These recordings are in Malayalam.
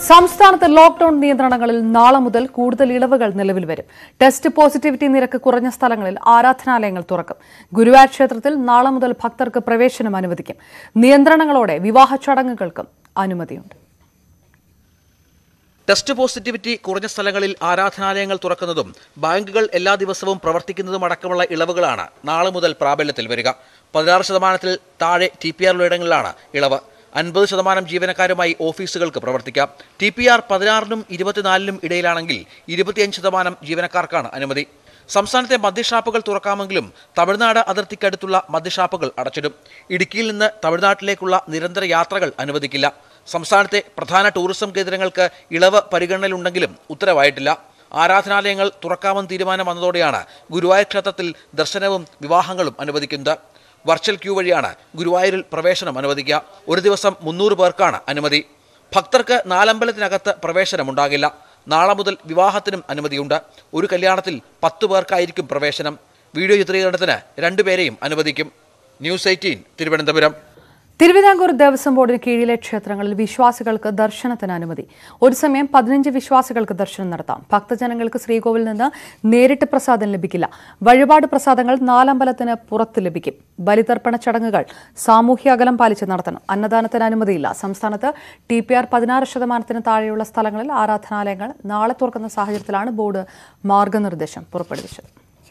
സംസ്ഥാനത്ത് ലോക്ഡൌൺ നിയന്ത്രണങ്ങളിൽ നാളെ മുതൽ കൂടുതൽ ഇളവുകൾ നിലവിൽ വരും ടെസ്റ്റ് പോസിറ്റിവിറ്റി നിരക്ക് കുറഞ്ഞ സ്ഥലങ്ങളിൽ ആരാധനാലയങ്ങൾ തുറക്കും ഗുരുവായൂർ ക്ഷേത്രത്തിൽ നാളെ മുതൽ ഭക്തർക്ക് പ്രവേശനം അനുവദിക്കും നിയന്ത്രണങ്ങളോടെ വിവാഹ ചടങ്ങുകൾക്കും അനുമതിയുണ്ട് ടെസ്റ്റ് പോസിറ്റിവിറ്റി കുറഞ്ഞ സ്ഥലങ്ങളിൽ ആരാധനാലയങ്ങൾ തുറക്കുന്നതും ബാങ്കുകൾ എല്ലാ ദിവസവും പ്രവർത്തിക്കുന്നതും അടക്കമുള്ള ഇളവുകളാണ് നാളെ മുതൽ പ്രാബല്യത്തിൽ വരിക പതിനാറ് ശതമാനത്തിൽ താഴെ ടി പി ആറുള്ളയിടങ്ങളിലാണ് ഇളവ് അൻപത് ശതമാനം ജീവനക്കാരുമായി ഓഫീസുകൾക്ക് പ്രവർത്തിക്കാം ടി പി ആർ പതിനാറിനും ഇരുപത്തിനാലിനും ഇടയിലാണെങ്കിൽ ഇരുപത്തിയഞ്ച് ശതമാനം ജീവനക്കാർക്കാണ് അനുമതി സംസ്ഥാനത്തെ മദ്യഷാപ്പുകൾ തുറക്കാമെങ്കിലും തമിഴ്നാട് അതിർത്തിക്കടുത്തുള്ള മദ്യഷാപ്പുകൾ അടച്ചിടും ഇടുക്കിയിൽ നിന്ന് തമിഴ്നാട്ടിലേക്കുള്ള നിരന്തര യാത്രകൾ അനുവദിക്കില്ല സംസ്ഥാനത്തെ പ്രധാന ടൂറിസം കേന്ദ്രങ്ങൾക്ക് ഇളവ് പരിഗണനയിലുണ്ടെങ്കിലും ഉത്തരവായിട്ടില്ല ആരാധനാലയങ്ങൾ തുറക്കാമെന്ന് തീരുമാനം വന്നതോടെയാണ് ഗുരുവായൂർ ക്ഷേത്രത്തിൽ ദർശനവും വിവാഹങ്ങളും അനുവദിക്കുന്നത് വർച്വൽ ക്യൂ വഴിയാണ് ഗുരുവായൂരിൽ പ്രവേശനം അനുവദിക്കുക ഒരു ദിവസം മുന്നൂറ് പേർക്കാണ് അനുമതി ഭക്തർക്ക് നാലമ്പലത്തിനകത്ത് പ്രവേശനമുണ്ടാകില്ല നാളെ മുതൽ വിവാഹത്തിനും അനുമതിയുണ്ട് ഒരു കല്യാണത്തിൽ പത്ത് പേർക്കായിരിക്കും പ്രവേശനം വീഡിയോ ചിത്രീകരണത്തിന് രണ്ടുപേരെയും അനുവദിക്കും ന്യൂസ് എയ്റ്റീൻ തിരുവനന്തപുരം തിരുവിതാംകൂർ ദേവസ്വം ബോർഡിന് കീഴിലെ ക്ഷേത്രങ്ങളിൽ വിശ്വാസികൾക്ക് ദർശനത്തിന് അനുമതി ഒരു സമയം പതിനഞ്ച് വിശ്വാസികൾക്ക് ദർശനം നടത്താം ഭക്തജനങ്ങൾക്ക് ശ്രീകോവിൽ നിന്ന് നേരിട്ട് പ്രസാദം ലഭിക്കില്ല വഴിപാട് പ്രസാദങ്ങൾ നാലമ്പലത്തിന് പുറത്ത് ലഭിക്കും ബലിതർപ്പണ ചടങ്ങുകൾ സാമൂഹ്യ അകലം പാലിച്ച് നടത്തണം അന്നദാനത്തിന് അനുമതിയില്ല സംസ്ഥാനത്ത് ടി പി ആർ പതിനാറ് ശതമാനത്തിന് താഴെയുള്ള സ്ഥലങ്ങളിൽ ആരാധനാലയങ്ങൾ നാളെ തുറക്കുന്ന സാഹചര്യത്തിലാണ് ബോർഡ് മാർഗനിർദ്ദേശം പുറപ്പെടുവിച്ചത്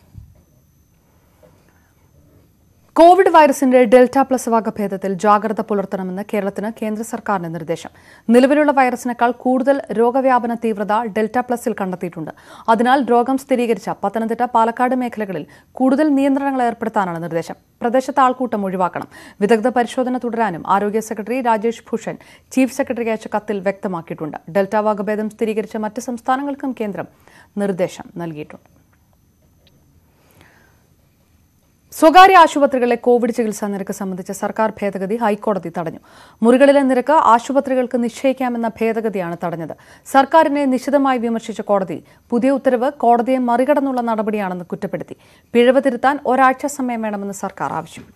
കോവിഡ് വൈറസിന്റെ ഡെൽറ്റ പ്ലസ് വകഭേദത്തിൽ ജാഗ്രത പുലർത്തണമെന്ന് കേരളത്തിന് കേന്ദ്ര സർക്കാരിന്റെ നിർദ്ദേശം നിലവിലുള്ള വൈറസിനേക്കാൾ കൂടുതൽ രോഗവ്യാപന തീവ്രത ഡെൽറ്റ പ്ലസിൽ കണ്ടെത്തിയിട്ടുണ്ട് അതിനാൽ രോഗം സ്ഥിരീകരിച്ച പത്തനംതിട്ട പാലക്കാട് മേഖലകളിൽ കൂടുതൽ നിയന്ത്രണങ്ങൾ ഏർപ്പെടുത്താനാണ് നിർദ്ദേശം പ്രദേശത്ത് ആൾക്കൂട്ടം ഒഴിവാക്കണം വിദഗ്ധ പരിശോധന തുടരാനും ആരോഗ്യ സെക്രട്ടറി രാജേഷ് ഭൂഷൺ ചീഫ് സെക്രട്ടറിക്ക് അയച്ച കത്തിൽ വ്യക്തമാക്കിയിട്ടുണ്ട് ഡെൽറ്റ വകഭേദം സ്ഥിരീകരിച്ച മറ്റ് സംസ്ഥാനങ്ങൾക്കും കേന്ദ്രം നിർദ്ദേശം നൽകിയിട്ടുണ്ട് സ്വകാര്യ ആശുപത്രികളിലെ കോവിഡ് ചികിത്സാ നിരക്ക് സംബന്ധിച്ച സർക്കാർ ഭേദഗതി ഹൈക്കോടതി തടഞ്ഞു മുറികളിലെ നിരക്ക് ആശുപത്രികൾക്ക് നിശ്ചയിക്കാമെന്ന ഭേദഗതിയാണ് തടഞ്ഞത് സർക്കാരിനെ നിശിതമായി വിമർശിച്ച കോടതി പുതിയ ഉത്തരവ് കോടതിയെ മറികടന്നുള്ള നടപടിയാണെന്ന് കുറ്റപ്പെടുത്തി പിഴവ് തിരുത്താൻ ഒരാഴ്ച സമയം വേണമെന്ന് സർക്കാർ ആവശ്യപ്പെട്ടു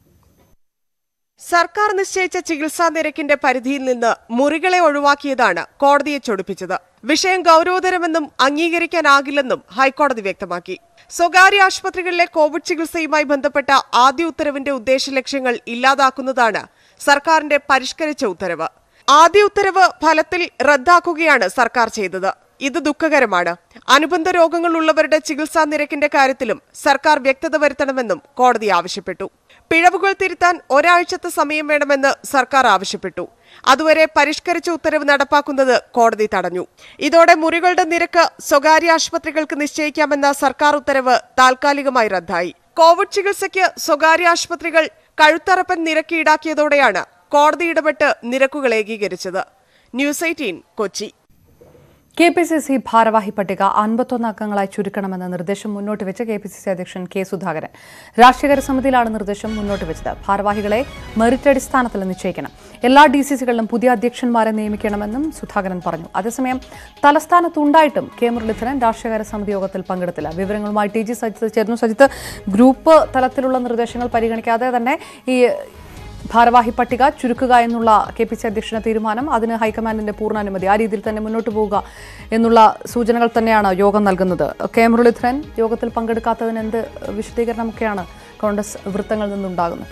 സർക്കാർ നിശ്ചയിച്ച ചികിത്സാ നിരക്കിന്റെ പരിധിയിൽ നിന്ന് മുറികളെ ഒഴിവാക്കിയതാണ് കോടതിയെ ചൊടിപ്പിച്ചത് വിഷയം ഗൗരവതരമെന്നും അംഗീകരിക്കാനാകില്ലെന്നും ഹൈക്കോടതി വ്യക്തമാക്കി സ്വകാര്യ ആശുപത്രികളിലെ കോവിഡ് ചികിത്സയുമായി ബന്ധപ്പെട്ട ആദ്യ ഉത്തരവിന്റെ ഉദ്ദേശ ലക്ഷ്യങ്ങൾ ഇല്ലാതാക്കുന്നതാണ് സർക്കാരിന്റെ പരിഷ്കരിച്ച ഉത്തരവ് ആദ്യ ഉത്തരവ് ഫലത്തിൽ റദ്ദാക്കുകയാണ് സർക്കാർ ചെയ്തത് ഇത് ദുഃഖകരമാണ് അനുബന്ധ രോഗങ്ങൾ ഉള്ളവരുടെ ചികിത്സാ നിരക്കിന്റെ കാര്യത്തിലും സർക്കാർ വ്യക്തത വരുത്തണമെന്നും കോടതി ആവശ്യപ്പെട്ടു പിഴവുകൾ തിരുത്താൻ ഒരാഴ്ചത്തെ സമയം വേണമെന്ന് സർക്കാർ ആവശ്യപ്പെട്ടു അതുവരെ പരിഷ്കരിച്ച ഉത്തരവ് നടപ്പാക്കുന്നത് കോടതി തടഞ്ഞു ഇതോടെ മുറികളുടെ നിരക്ക് സ്വകാര്യ ആശുപത്രികൾക്ക് നിശ്ചയിക്കാമെന്ന സർക്കാർ ഉത്തരവ് താൽക്കാലികമായി റദ്ദായി കോവിഡ് ചികിത്സയ്ക്ക് സ്വകാര്യ ആശുപത്രികൾ കഴുത്തറപ്പൻ നിരക്ക് ഈടാക്കിയതോടെയാണ് കോടതി ഇടപെട്ട് നിരക്കുകൾ ഏകീകരിച്ചത് news eighteen Kochi K P C C ഭാരവാഹി പട്ടിക അൻപത്തൊന്ന് അംഗങ്ങളായി ചുരുക്കണമെന്ന നിർദ്ദേശം മുന്നോട്ട് വെച്ച് കെ പി സി സി അധ്യക്ഷൻ കെ സുധാകരൻ രാഷ്ട്രീയകാര്യ സമിതിയിലാണ് നിർദ്ദേശം മുന്നോട്ട് വെച്ചത് ഭാരവാഹികളെ മെറിറ്റ് അടിസ്ഥാനത്തിൽ നിശ്ചയിക്കണം എല്ലാ ഡി സി സികളിലും പുതിയ അധ്യക്ഷന്മാരെ നിയമിക്കണമെന്നും സുധാകരൻ പറഞ്ഞു അതേസമയം തലസ്ഥാനത്തുണ്ടായിട്ടും കെ മുരളീധരൻ രാഷ്ട്രീയകാര്യ സമിതി യോഗത്തിൽ പങ്കെടുത്തില്ല വിവരങ്ങളുമായി ടി ജി സജിത്ത് ചേർന്നു സജിത്ത് ഗ്രൂപ്പ് തലത്തിലുള്ള നിർദ്ദേശങ്ങൾ പരിഗണിക്കാതെ തന്നെ ഈ ഭാരവാഹി പട്ടിക ചുരുക്കുക എന്നുള്ള കെ പി സി അധ്യക്ഷന്റെ തീരുമാനം അതിന് ഹൈക്കമാൻഡിന്റെ പൂർണ്ണാനുമതി ആ രീതിയിൽ തന്നെ മുന്നോട്ട് പോവുക എന്നുള്ള സൂചനകൾ തന്നെയാണ് യോഗം നൽകുന്നത് കെ മുരളീധരൻ യോഗത്തിൽ പങ്കെടുക്കാത്തതിന് എന്ത് വിശദീകരണമൊക്കെയാണ് കോൺഗ്രസ് വൃത്തങ്ങളിൽ നിന്നുണ്ടാകുന്നത്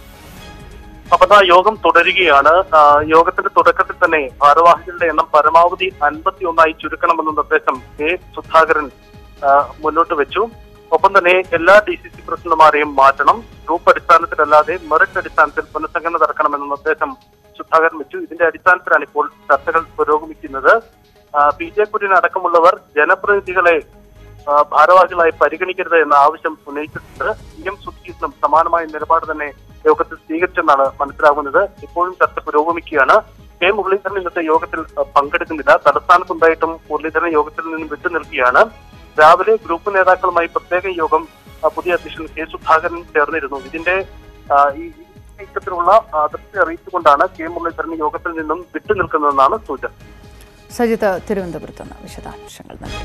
അപ്പൊ ആ യോഗം തുടരുകയാണ് ആ, യോഗത്തിന്റെ തുടക്കത്തിൽ തന്നെ ഭാരവാഹികളുടെ എണ്ണം പരമാവധി അൻപത്തി ഒന്നായി ചുരുക്കണമെന്ന നിർദ്ദേശം കെ സുധാകരൻ ആ, മുന്നോട്ട് വെച്ചു ഒപ്പം തന്നെ എല്ലാ ഡി സി സി പ്രസിഡന്റുമാരെയും മാറ്റണം ഗ്രൂപ്പ് അടിസ്ഥാനത്തിലല്ലാതെ മെറിറ്റ് അടിസ്ഥാനത്തിൽ പുനഃസംഘടന നടക്കണമെന്ന നിർദ്ദേശം സുധാകരൻ വെച്ചു ഇതിന്റെ അടിസ്ഥാനത്തിലാണ് ഇപ്പോൾ ചർച്ചകൾ പുരോഗമിക്കുന്നത് ആ, പി ജെ കുര്യൻ അടക്കമുള്ളവർ ജനപ്രതിനിധികളെ ആ, ഭാരവാഹികളായി പരിഗണിക്കരുത് എന്ന ആവശ്യം ഉന്നയിച്ചിട്ടുണ്ട് ഇ എം സുധീറിനും സമാനമായ നിലപാട് തന്നെ യോഗത്തിൽ സ്വീകരിച്ചെന്നാണ് മനസ്സിലാകുന്നത് ഇപ്പോഴും ചർച്ച പുരോഗമിക്കുകയാണ് കെ മുരളീധരൻ ഇന്നത്തെ യോഗത്തിൽ ആ, പങ്കെടുക്കുന്നില്ല തലസ്ഥാനത്തുണ്ടായിട്ടും മുരളീധരൻ യോഗത്തിൽ നിന്നും വിട്ടുനിൽക്കുകയാണ് രാവിലെ ഗ്രൂപ്പ് നേതാക്കളുമായി പ്രത്യേക യോഗം ആ, പുതിയ അധ്യക്ഷൻ കെ സുധാകരൻ ചേർന്നിരുന്നു ഇതിന്റെ ആ, ഈ ഈ നീക്കത്തിലുള്ള അതൃപ്തി അറിയിച്ചുകൊണ്ടാണ് കെ മുരളീധരൻ യോഗത്തിൽ നിന്നും വിട്ടുനിൽക്കുന്നതെന്നാണ് സൂചന സജിത്ത് തിരുവനന്തപുരത്ത് നിന്ന് വിശദാംശങ്ങൾ നൽകി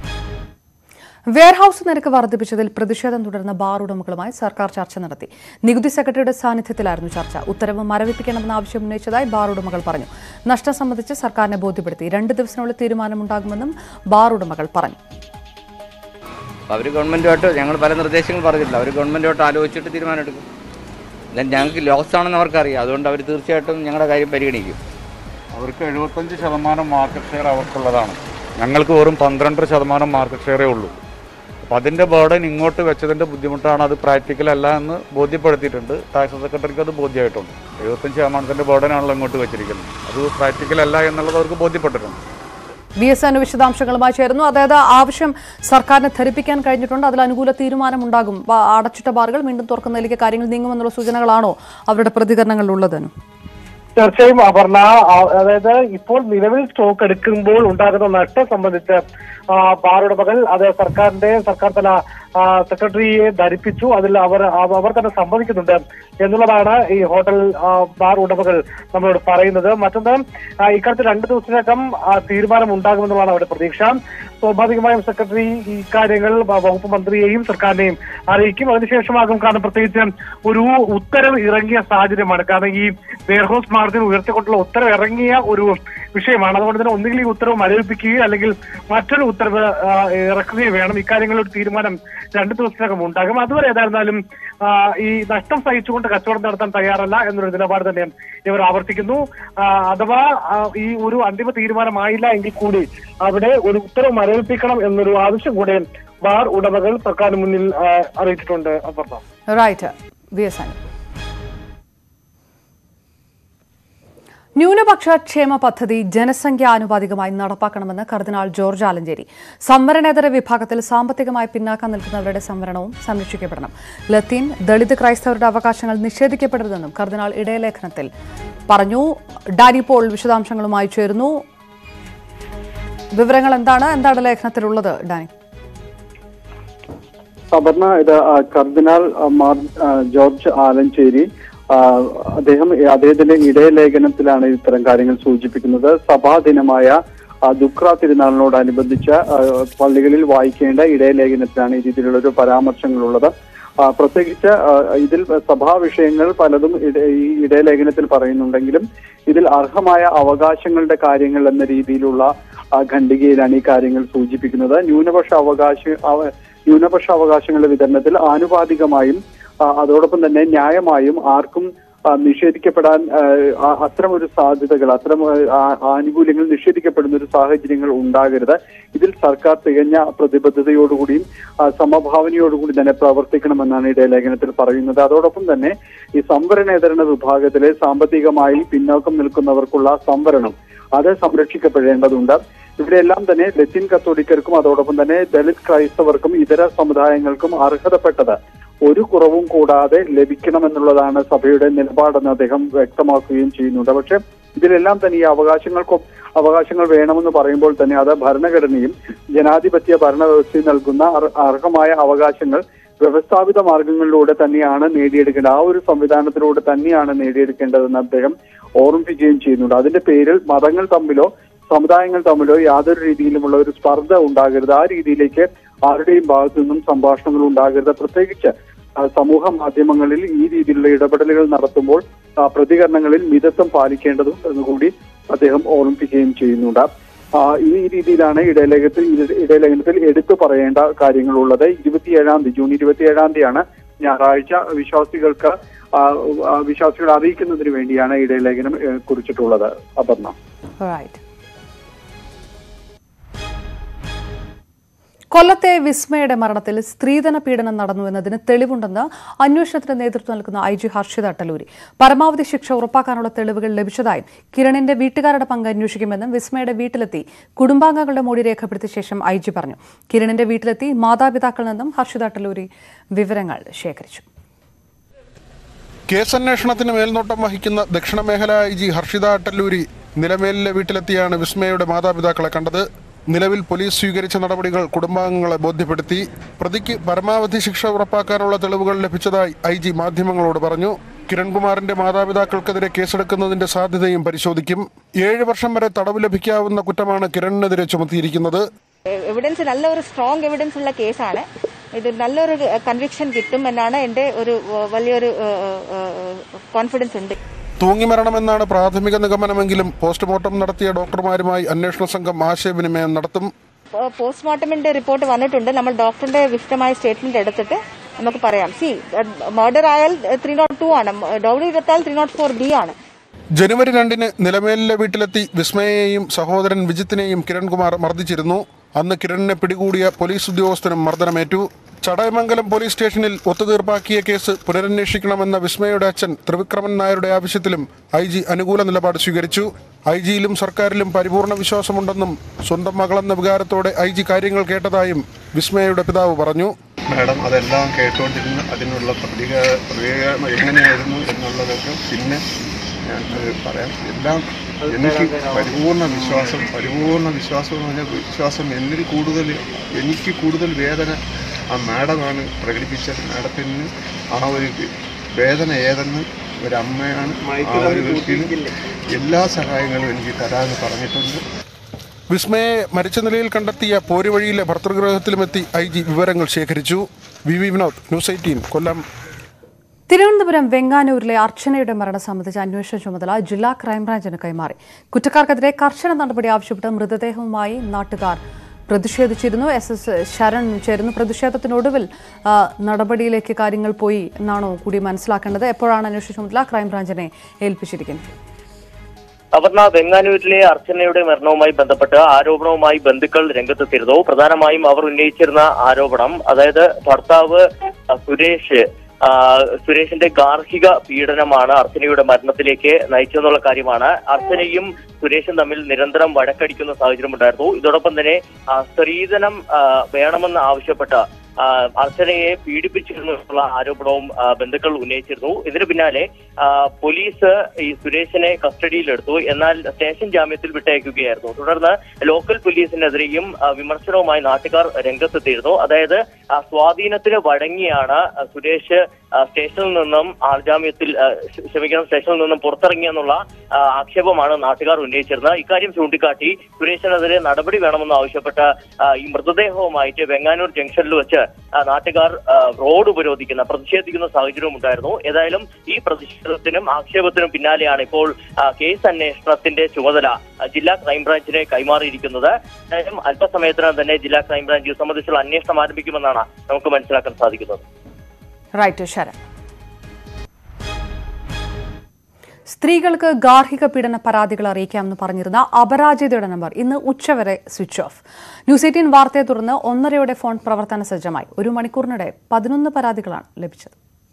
വെയർഹൌസ് നിരക്ക് വർദ്ധിപ്പിച്ചതിൽ പ്രതിഷേധം തുടർന്ന ബാർ ഉടമകളുമായി സർക്കാർ ചർച്ച നടത്തി നികുതി സെക്രട്ടറിയുടെ സാന്നിധ്യത്തിലായിരുന്നു ചർച്ച ഉത്തരവ് മരവിപ്പിക്കണമെന്ന ആവശ്യം ഉന്നയിച്ചതായി ബാർ ഉടമകൾ പറഞ്ഞു നഷ്ടം സംബന്ധിച്ച് സർക്കാരിനെ ബോധ്യപ്പെടുത്തി രണ്ട് ദിവസത്തിനുള്ളിൽ തീരുമാനമുണ്ടാകുമെന്നും ബാർ ഉടമകൾ പറഞ്ഞു അവർ ഗവൺമെൻറ്റുമായിട്ട് ഞങ്ങൾ പല നിർദ്ദേശങ്ങൾ പറഞ്ഞിട്ടില്ല അവർ ഗവൺമെൻറ്റുമായിട്ട് ആലോചിച്ചിട്ട് തീരുമാനമെടുക്കും എന്നാൽ ഞങ്ങൾക്ക് ലോസ് ആണെന്ന് അവർക്കറിയാം അതുകൊണ്ട് അവർ തീർച്ചയായിട്ടും ഞങ്ങളുടെ കാര്യം പരിഗണിക്കും അവർക്ക് എഴുപത്തഞ്ച് ശതമാനം മാർക്കറ്റ് ഷെയർ അവർക്കുള്ളതാണ് ഞങ്ങൾക്ക് വെറും പന്ത്രണ്ട് ശതമാനം മാർക്കറ്റ് ഷെയറേ ഉള്ളൂ അപ്പം അതിൻ്റെ ബേർഡൻ ഇങ്ങോട്ട് വെച്ചതിൻ്റെ ബുദ്ധിമുട്ടാണ് അത് പ്രാക്ടിക്കൽ അല്ല എന്ന് ബോധ്യപ്പെടുത്തിയിട്ടുണ്ട് ടാക്സ് സെക്രട്ടറിക്ക് അത് ബോധ്യമായിട്ടുണ്ട് എഴുപത്തഞ്ച് ശതമാനത്തിൻ്റെ ബേർഡനാണല്ലോ ഇങ്ങോട്ട് വെച്ചിരിക്കുന്നത് അത് പ്രാക്ടിക്കൽ അല്ല എന്നുള്ളത് അവർക്ക് ബോധ്യപ്പെട്ടിട്ടുണ്ട് ബി എസ് എൻ വിശദാംശങ്ങളുമായി ചേരുന്നു അതായത് ആവശ്യം സർക്കാരിനെ ധരിപ്പിക്കാൻ കഴിഞ്ഞിട്ടുണ്ട് അതിൽ അനുകൂല തീരുമാനമുണ്ടാകും ബ- അടച്ചിട്ട ബാറുകൾ വീണ്ടും തുറക്കുന്നതിലേക്ക് കാര്യങ്ങൾ നീങ്ങുമെന്നുള്ള സൂചനകളാണോ അവരുടെ പ്രതികരണങ്ങളിലുള്ളതെന്നും തീർച്ചയായും അപർണ ആ, അതായത് ഇപ്പോൾ നിലവിൽ സ്റ്റോക്ക് എടുക്കുമ്പോൾ ഉണ്ടാകുന്ന നഷ്ടം സംബന്ധിച്ച് ആ, ബാർ ഉടമകൾ അത് സർക്കാരിന്റെ സർക്കാർ തല ആ, സെക്രട്ടറിയെ ധരിപ്പിച്ചു അതിൽ അവർ അവ- അവർ തന്നെ സമ്മതിക്കുന്നുണ്ട് എന്നുള്ളതാണ് ഈ ഹോട്ടൽ ആ, ബാർ ഉടമകൾ നമ്മളോട് പറയുന്നത് മറ്റൊന്ന് ആ, ഇക്കാര്യത്തിൽ രണ്ട് ദിവസത്തിനകം ആ, തീരുമാനം ഉണ്ടാകുമെന്നുള്ളതാണ് അവരുടെ പ്രതീക്ഷ സ്വാഭാവികമായും സെക്രട്ടറി ഈ കാര്യങ്ങൾ വ- വകുപ്പ് മന്ത്രിയെയും സർക്കാരിനെയും അറിയിക്കും അതിനുശേഷമാകും കാരണം പ്രത്യേകിച്ച് ഒരു ഉത്തരവ് ഇറങ്ങിയ സാഹചര്യമാണ് കാരണം ഈ വെയർഹൗസ് മാർജിൻ ഉയർത്തിക്കൊണ്ടുള്ള ഉത്തരവ് ഇറങ്ങിയ ഒരു വിഷയമാണ് അതുകൊണ്ട് തന്നെ ഒന്നുകിൽ ഈ ഉത്തരവ് മരവിപ്പിക്കുകയോ അല്ലെങ്കിൽ മറ്റൊരു ഉത്തരവ് ആ, ഇറക്കുകയോ വേണം ഇക്കാര്യങ്ങളിൽ ഒരു തീരുമാനം രണ്ടു ദിവസത്തിനകം ഉണ്ടാകും അതുവരെ ഏതായിരുന്നാലും ആ, ഈ നഷ്ടം സഹിച്ചുകൊണ്ട് കച്ചവടം നടത്താൻ തയ്യാറല്ല എന്നൊരു നിലപാട് തന്നെ ഇവർ ആവർത്തിക്കുന്നു ആ, അഥവാ ആ, ഈ ഒരു അന്തിമ തീരുമാനമായില്ല എങ്കിൽ കൂടി അവിടെ ഒരു ഉത്തരവ് മരവിപ്പിക്കണം എന്നൊരു ആവശ്യം കൂടെ ബാർ ഉടമകൾ സർക്കാരിന് മുന്നിൽ ആ, അറിയിച്ചിട്ടുണ്ട് Aparna right V S Annie ന്യൂനപക്ഷ ക്ഷേമ പദ്ധതി ജനസംഖ്യാനുപാതികമായി നടപ്പാക്കണമെന്ന് കർദിനാൾ ജോർജ് ആലഞ്ചേരി സംവരണേതര വിഭാഗത്തിൽ സാമ്പത്തികമായി പിന്നാക്കം നിൽക്കുന്നവരുടെ സംവരണവും സംരക്ഷിക്കപ്പെടണം ലത്തീൻ ദളിത് ക്രൈസ്തവരുടെ അവകാശങ്ങൾ നിഷേധിക്കപ്പെടരുതെന്നും കർദിനാൾ ഇടയലേഖനത്തിൽ പറഞ്ഞു ഡാനി പോൾ വിശദാംശങ്ങളുമായി ചേരുന്നു വിവരങ്ങൾ എന്താണ് എന്താണ് ലേഖനത്തിലുള്ളത് ഡാനി അപർണ ഇത് ആ, കർദിനാൾ ആ, മാർ ആ, ജോർജ് ആലഞ്ചേരി ആ, അദ്ദേഹം അദ്ദേഹത്തിന്റെ ഇടയലേഖനത്തിലാണ് ഇത്തരം കാര്യങ്ങൾ സൂചിപ്പിക്കുന്നത് സഭാ ദിനമായ ആ, ദുഃഖ തിരുനാളിനോടനുബന്ധിച്ച് ആ, പള്ളികളിൽ വായിക്കേണ്ട ഇടയലേഖനത്തിലാണ് ഈ രീതിയിലുള്ള ഒരു പരാമർശങ്ങളുള്ളത് ആ, പ്രത്യേകിച്ച് ആ, ഇതിൽ സഭാ വിഷയങ്ങൾ പലതും ഇട- ഈ ഇടയലേഖനത്തിൽ പറയുന്നുണ്ടെങ്കിലും ഇതിൽ അർഹമായ അവകാശങ്ങളുടെ കാര്യങ്ങൾ എന്ന രീതിയിലുള്ള ആ, ഖണ്ഡികയിലാണ് ഈ കാര്യങ്ങൾ സൂചിപ്പിക്കുന്നത് ന്യൂനപക്ഷ അവകാശ അവ- ന്യൂനപക്ഷ അവകാശങ്ങളുടെ വിതരണത്തിൽ ആനുപാതികമായും ആ, അതോടൊപ്പം തന്നെ ന്യായമായും ആർക്കും ആ, നിഷേധിക്കപ്പെടാൻ ആ, ആ, അത്തരം ഒരു സാധ്യതകൾ അത്തരം ആ, ആനുകൂല്യങ്ങൾ നിഷേധിക്കപ്പെടുന്ന ഒരു സാഹചര്യങ്ങൾ ഉണ്ടാകരുത് ഇതിൽ സർക്കാർ തികഞ്ഞ പ്രതിബദ്ധതയോടുകൂടിയും ആ, സമഭാവനയോടുകൂടി തന്നെ പ്രവർത്തിക്കണമെന്നാണ് ഇടയലേഖനത്തിൽ പറയുന്നത് അതോടൊപ്പം തന്നെ ഈ സംവരണേതരണ വിഭാഗത്തിലെ സാമ്പത്തികമായി പിന്നോക്കം നിൽക്കുന്നവർക്കുള്ള സംവരണം അത് സംരക്ഷിക്കപ്പെടേണ്ടതുണ്ട് ഇവിടെയെല്ലാം തന്നെ ലത്തീൻ കത്തോലിക്കർക്കും അതോടൊപ്പം തന്നെ ദളിത് ക്രൈസ്തവർക്കും ഇതര സമുദായങ്ങൾക്കും അർഹതപ്പെട്ടത് ഒരു കുറവും കൂടാതെ ലഭിക്കണമെന്നുള്ളതാണ് സഭയുടെ നിലപാടെന്ന് അദ്ദേഹം വ്യക്തമാക്കുകയും ചെയ്യുന്നുണ്ട് പക്ഷെ ഇതിലെല്ലാം തന്നെ ഈ അവകാശങ്ങൾക്കും അവകാശങ്ങൾ വേണമെന്ന് പറയുമ്പോൾ തന്നെ അത് ഭരണഘടനയും ജനാധിപത്യ ഭരണവ്യവസ്ഥയും നൽകുന്ന അർ- അർഹമായ അവകാശങ്ങൾ വ്യവസ്ഥാപിത മാർഗങ്ങളിലൂടെ തന്നെയാണ് നേടിയെടുക്കേണ്ടത് ആ ഒരു സംവിധാനത്തിലൂടെ തന്നെയാണ് നേടിയെടുക്കേണ്ടതെന്ന് അദ്ദേഹം ഓർമ്മിപ്പിക്കുകയും ചെയ്യുന്നുണ്ട് അതിന്റെ പേരിൽ മതങ്ങൾ തമ്മിലോ സമുദായങ്ങൾ തമ്മിലോ യാതൊരു രീതിയിലുമുള്ള ഒരു സ്പർദ്ധ ഉണ്ടാകരുത് ആ രീതിയിലേക്ക് ആരുടെയും ഭാഗത്തു നിന്നും സംഭാഷണങ്ങൾ ഉണ്ടാകരുത് പ്രത്യേകിച്ച് ആ, സമൂഹ മാധ്യമങ്ങളിൽ ഈ രീതിയിലുള്ള ഇടപെടലുകൾ നടത്തുമ്പോൾ ആ, പ്രതികരണങ്ങളിൽ മിതത്വം പാലിക്കേണ്ടതും എന്നുകൂടി അദ്ദേഹം ഓർമ്മിപ്പിക്കുകയും ചെയ്യുന്നുണ്ട് ആ, ഈ രീതിയിലാണ് ഇടയലേഖത്തിൽ ഇത് ഇടയലേഖനത്തിൽ എടുത്തു പറയേണ്ട കാര്യങ്ങളുള്ളത് ഇരുപത്തിയേഴാം തീയതി ജൂൺ ഇരുപത്തിയേഴാം തീയതിയാണ് ഞായറാഴ്ച വിശ്വാസികൾക്ക് ആ, ആ, വിശ്വാസികളെ അറിയിക്കുന്നതിന് വേണ്ടിയാണ് ഇടയലേഖനം ഏ, കുറിച്ചിട്ടുള്ളത് അപർണ റൈറ്റ് കൊല്ലത്തെ വിസ്മയുടെ മരണത്തിൽ സ്ത്രീധന പീഡനം നടന്നു എന്നതിന് തെളിവുണ്ടെന്ന് അന്വേഷണത്തിന് നേതൃത്വം നൽകുന്ന ഐ ജി ഹർഷിത അട്ടലൂരി പരമാവധി ശിക്ഷ ഉറപ്പാക്കാനുള്ള തെളിവുകൾ ലഭിച്ചതായും കിരണിന്റെ വീട്ടുകാരുടെ പങ്ക് അന്വേഷിക്കുമെന്നും വിസ്മയുടെ വീട്ടിലെത്തി കുടുംബാംഗങ്ങളുടെ മൊഴി രേഖപ്പെടുത്തിയ ശേഷം ഐ ജി പറഞ്ഞു കിരണിന്റെ വീട്ടിലെത്തി മാതാപിതാക്കളിൽ നിന്നും ഹർഷിത അട്ടലൂരി വിവരങ്ങൾ ശേഖരിച്ചു കേസന്വേഷണത്തിന് മേൽനോട്ടം വഹിക്കുന്ന ദക്ഷിണ മേഖല ഐ ജി ഹർഷിത അട്ടല്ലൂരി നിലമേലിലെ വീട്ടിലെത്തിയാണ് വിസ്മയുടെ മാതാപിതാക്കളെ കണ്ടത് നിലവിൽ പോലീസ് സ്വീകരിച്ച നടപടികൾ കുടുംബാംഗങ്ങളെ ബോധ്യപ്പെടുത്തി പ്രതിക്ക് പരമാവധി ശിക്ഷ ഉറപ്പാക്കാനുള്ള തെളിവുകൾ ലഭിച്ചതായി ഐ ജി മാധ്യമങ്ങളോട് പറഞ്ഞു കിരൺകുമാറിന്റെ മാതാപിതാക്കൾക്കെതിരെ കേസെടുക്കുന്നതിന്റെ സാധ്യതയും പരിശോധിക്കും ഏഴ് വർഷം വരെ തടവ് ലഭിക്കാവുന്ന കുറ്റമാണ് കിരണിനെതിരെ ചുമത്തിയിരിക്കുന്നത് എവിഡൻസ് നല്ല ഒരു സ്ട്രോങ് എവിഡൻസ് ഉള്ള കേസാണ് ഇത് നല്ലൊരു കൺവിക്ഷൻ കിട്ടും എന്നാണ് എൻ്റെ ഒരു ഏഹ്, വലിയൊരു കോൺഫിഡൻസ് ഉണ്ട് തൂങ്ങിമരണമെന്നാണ് പ്രാഥമിക നിഗമനമെങ്കിലും പോസ്റ്റ്മോർട്ടം നടത്തിയ ഡോക്ടർമാരുമായി അന്വേഷണ സംഘം ആശയവിനിമയം നടത്തും പോസ്റ്റ്മോർട്ടമിന്റെ റിപ്പോർട്ട് വന്നിട്ടുണ്ട് നമ്മൾ ഡോക്ടറിന്റെ വിശദമായ സ്റ്റേറ്റ്മെന്റ് എടുത്തിട്ട് നമുക്ക് പറയാം സി മർഡർ ആയാൽ ത്രീ നോട്ട് ടു ആണ് ഡോക്ടർ എടുത്താൽ ത്രീ നോട്ട് ഫോർ ബി ആണ് ജനുവരി രണ്ടിന് നിലമേലിലെ വീട്ടിലെത്തി വിസ്മയെയും സഹോദരൻ വിജിത്തിനെയും കിരൺകുമാർ മർദ്ദിച്ചിരുന്നു അന്ന് കിരണിനെ പിടികൂടിയ പോലീസ് ഉദ്യോഗസ്ഥനും മർദ്ദനമേറ്റു ചടയമംഗലം പോലീസ് സ്റ്റേഷനിൽ ഒത്തുതീർപ്പാക്കിയ കേസ് പുനരന്വേഷിക്കണമെന്ന വിസ്മയുടെ അച്ഛൻ ത്രിവിക്രമൻ നായരുടെ ആവശ്യത്തിലും ഐ ജി അനുകൂല നിലപാട് സ്വീകരിച്ചു ഐ ജിയിലും സർക്കാരിലും പരിപൂർണ വിശ്വാസമുണ്ടെന്നും സ്വന്തം മകളെന്ന വികാരത്തോടെ ഐ ജി കാര്യങ്ങൾ കേട്ടതായും വിസ്മയുടെ പിതാവ് പറഞ്ഞു മാഡം അതെല്ലാം കേട്ടുകൊണ്ടിരുന്നു അതിനുള്ള പ്രതിക പ്രതികരണം എങ്ങനെയായിരുന്നു എന്നുള്ളതൊക്കെ പിന്നെ ഞാൻ അത് പറയാം എല്ലാം എനിക്ക് പരിപൂർണ വിശ്വാസം പരിപൂർണ വിശ്വാസം എന്ന് പറഞ്ഞാൽ വിശ്വാസം എന്നിൽ കൂടുതൽ എനിക്ക് കൂടുതൽ വേദന ആ മാഡമാണ് പ്രകടിപ്പിച്ചത് മാഡത്തിന് ആ ഒരു വേദന ഏതെന്ന് ഒരമ്മയാണ് ആ ഒരു വ്യക്തിയിൽ എല്ലാ സഹായങ്ങളും എനിക്ക് തരാമെന്ന് പറഞ്ഞിട്ടുണ്ട് വിസ്മയെ മരിച്ച നിലയിൽ കണ്ടെത്തിയ പോരുവഴിയിലെ ഭർത്തൃഗൃഹത്തിലുമെത്തി ഐ ജി വിവരങ്ങൾ ശേഖരിച്ചു V V Vinod news eighteen Kollam Thiruvananthapuram വെങ്ങാനൂരിലെ അർച്ചനയുടെ മരണം സംബന്ധിച്ച അന്വേഷണ ചുമതല ജില്ലാ ക്രൈംബ്രാഞ്ചിന് കൈമാറി കുറ്റക്കാർക്കെതിരെ കർശന നടപടി ആവശ്യപ്പെട്ട് മൃതദേഹവുമായി നാട്ടുകാർ പ്രതിഷേധിച്ചിരുന്നു എസ് എസ് ശരൺ ചേരുന്നു പ്രതിഷേധത്തിനൊടുവിൽ ആ, നടപടിയിലേക്ക് കാര്യങ്ങൾ പോയി എന്നാണോ കൂടി മനസ്സിലാക്കേണ്ടത് എപ്പോഴാണ് അന്വേഷണ ചുമതല ക്രൈംബ്രാഞ്ചിനെ ഏൽപ്പിച്ചിരിക്കുന്നത് അപർണ വെങ്ങാനൂരിലെ അർച്ചനയുടെ മരണവുമായി ബന്ധപ്പെട്ട് ആരോപണവുമായി ബന്ധുക്കൾ രംഗത്തെത്തിയിരുന്നു പ്രധാനമായും അവർ ഉന്നയിച്ചിരുന്ന ആരോപണം അതായത് ഭർത്താവ് അ, സുരേഷ് ആ, സുരേഷിന്റെ ഗാർഹിക പീഡനമാണ് അർച്ചനയുടെ മരണത്തിലേക്ക് നയിച്ചെന്നുള്ള കാര്യമാണ് അർച്ചനയും സുരേഷും തമ്മിൽ നിരന്തരം വഴക്കടിക്കുന്ന സാഹചര്യം ഉണ്ടായിരുന്നു ഇതോടൊപ്പം തന്നെ ആ, സ്ത്രീധനം ആ, വേണമെന്ന് ആവശ്യപ്പെട്ട ആ, അർച്ചനയെ പീഡിപ്പിച്ചിരുന്നു എന്നുള്ള ആരോപണവും ആ, ബന്ധുക്കൾ ഉന്നയിച്ചിരുന്നു ഇതിന് പിന്നാലെ ആ, പോലീസ് ഈ സുരേഷിനെ കസ്റ്റഡിയിലെടുത്തു എന്നാൽ സ്റ്റേഷൻ ജാമ്യത്തിൽ വിട്ടയക്കുകയായിരുന്നു തുടർന്ന് ലോക്കൽ പോലീസിനെതിരെയും ആ, വിമർശനവുമായി നാട്ടുകാർ രംഗത്തെത്തിയിരുന്നു അതായത് ആ, സ്വാധീനത്തിന് വഴങ്ങിയാണ് ആ, സുരേഷ് ആ, സ്റ്റേഷനിൽ നിന്നും ആൾജാമ്യത്തിൽ ആ, ക്ഷ- ക്ഷമിക്കണം സ്റ്റേഷനിൽ നിന്നും പുറത്തിറങ്ങിയെന്നുള്ള ആ, ആക്ഷേപമാണ് നാട്ടുകാർ ഉന്നയിച്ചിരുന്നത് ഇക്കാര്യം ചൂണ്ടിക്കാട്ടി സുരേഷിനെതിരെ നടപടി വേണമെന്ന് ആവശ്യപ്പെട്ട ആ, ഈ മൃതദേഹവുമായിട്ട് വെങ്ങാനൂർ ജംഗ്ഷനിൽ വെച്ച് ആ, നാട്ടുകാർ ആ, റോഡ് ഉപരോധിക്കുന്ന പ്രതിഷേധിക്കുന്ന സാഹചര്യവും ഉണ്ടായിരുന്നു ഏതായാലും ഈ പ്രതിഷേധത്തിനും ആക്ഷേപത്തിനും പിന്നാലെയാണ് ഇപ്പോൾ ആ, കേസ് അന്വേഷണത്തിന്റെ ചുമതല ആ, ജില്ലാ ക്രൈംബ്രാഞ്ചിനെ കൈമാറിയിരിക്കുന്നത് ഏതായാലും അല്പസമയത്തിനകം തന്നെ ജില്ലാ ക്രൈംബ്രാഞ്ച് ഇത് സംബന്ധിച്ചുള്ള അന്വേഷണം ആരംഭിക്കുമെന്നാണ് നമുക്ക് മനസ്സിലാക്കാൻ സാധിക്കുന്നത് റൈറ്റ് ശരൺ സ്ത്രീകൾക്ക് ഗാർഹിക പീഡന പരാതികൾ അറിയിക്കാമെന്ന് പറഞ്ഞിരുന്ന അപരാജിതയുടെ നമ്പർ ഇന്ന് ഉച്ചവരെ സ്വിച്ച് ഓഫ് ന്യൂസ് എയ്റ്റീൻ വാർത്തയെ തുടർന്ന് ഒന്നരയുടെ ഫോൺ പ്രവർത്തന സജ്ജമായി ഒരു മണിക്കൂറിനിടെ പതിനൊന്ന് പരാതികളാണ് ലഭിച്ചത്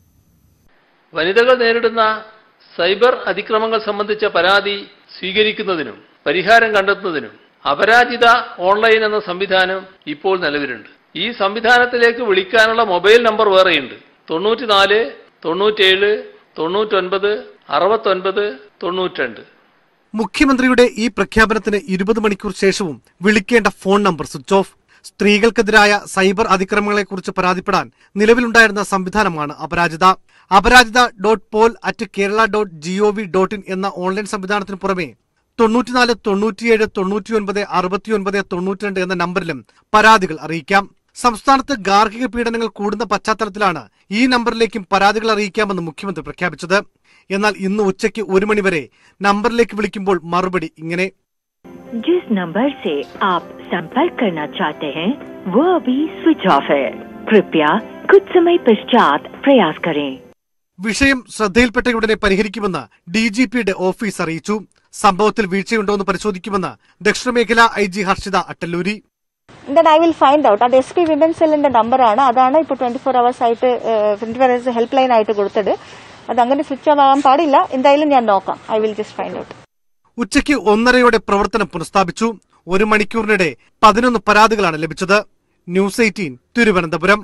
വനിതകൾ നേരിടുന്ന സൈബർ അതിക്രമങ്ങൾ സംബന്ധിച്ച പരാതി സ്വീകരിക്കുന്നതിനും പരിഹാരം കണ്ടെത്തുന്നതിനും അപരാജിത ഓൺലൈൻ എന്ന സംവിധാനം ഇപ്പോൾ നിലവിലുണ്ട് ഈ സംവിധാനത്തിലേക്ക് വിളിക്കാനുള്ള മൊബൈൽ നമ്പർ വേറെയുണ്ട് തൊണ്ണൂറ്റിനാല് തൊണ്ണൂറ്റേഴ് തൊണ്ണൂറ്റൊൻപത് അറുപത്തൊൻപത് തൊണ്ണൂറ്റിരണ്ട് മുഖ്യമന്ത്രിയുടെ ഈ പ്രഖ്യാപനത്തിന് ഇരുപത് മണിക്കൂർ ശേഷവും വിളിക്കേണ്ട ഫോൺ നമ്പർ സ്വിച്ച് ഓഫ് സ്ത്രീകൾക്കെതിരായ സൈബർ അതിക്രമങ്ങളെക്കുറിച്ച് പരാതിപ്പെടാൻ നിലവിലുണ്ടായിരുന്ന സംവിധാനമാണ് Aparajita Aparajita dot pol at Kerala dot G O V dot in എന്ന ഓൺലൈൻ സംവിധാനത്തിന് പുറമെ തൊണ്ണൂറ്റിനാല് തൊണ്ണൂറ്റിയേഴ് തൊണ്ണൂറ്റിയൊൻപത് അറുപത്തിയൊൻപത് തൊണ്ണൂറ്റിരണ്ട് എന്ന നമ്പറിലും പരാതികൾ അറിയിക്കാം സംസ്ഥാനത്ത് ഗാർഹിക പീഡനങ്ങൾ കൂടുന്ന പശ്ചാത്തലത്തിലാണ് ഈ നമ്പറിലേക്കും പരാതികൾ അറിയിക്കാമെന്ന് മുഖ്യമന്ത്രി പ്രഖ്യാപിച്ചത് എന്നാൽ ഇന്ന് ഉച്ചയ്ക്ക് ഒരു മണിവരെ നമ്പറിലേക്ക് വിളിക്കുമ്പോൾ മറുപടി ഇങ്ങനെ जिस नंबर से आप संपर्क करना चाहते हैं वो अभी स्विच ऑफ है कृपया कुछ समय पश्चात प्रयास करें വിഷയം ശ്രദ്ധയിൽപ്പെട്ടയുടനെ പരിഹരിക്കുമെന്ന് ഡി ജി പിയുടെ ഓഫീസ് അറിയിച്ചു സംഭവത്തിൽ വീഴ്ചയുണ്ടോ എന്ന് പരിശോധിക്കുമെന്ന് ദക്ഷിണമേഖല I G Harshita Attaluri then I will find out അത് എസ് പി വിമൻ സെല്ലിന്റെ നമ്പറാണ് അതാണ് ഇപ്പോൾ ട്വന്റി ഫോർ അവേഴ്സ് ആയിട്ട് twenty four hours helpline ആയിട്ട് കൊടുത്തത് അത് അങ്ങനെ സ്വിച്ച് ഓഫ് ആകാൻ പാടില്ല എന്തായാലും ഞാൻ നോക്കാം I will just find out ഉച്ചയ്ക്ക് ഒന്നരയോടെ പ്രവർത്തനം പുനഃസ്ഥാപിച്ചു ഒരു മണിക്കൂറിനിടെ പതിനൊന്ന് പരാതികളാണ് ലഭിച്ചത് ന്യൂസ് എയ്റ്റീൻ തിരുവനന്തപുരം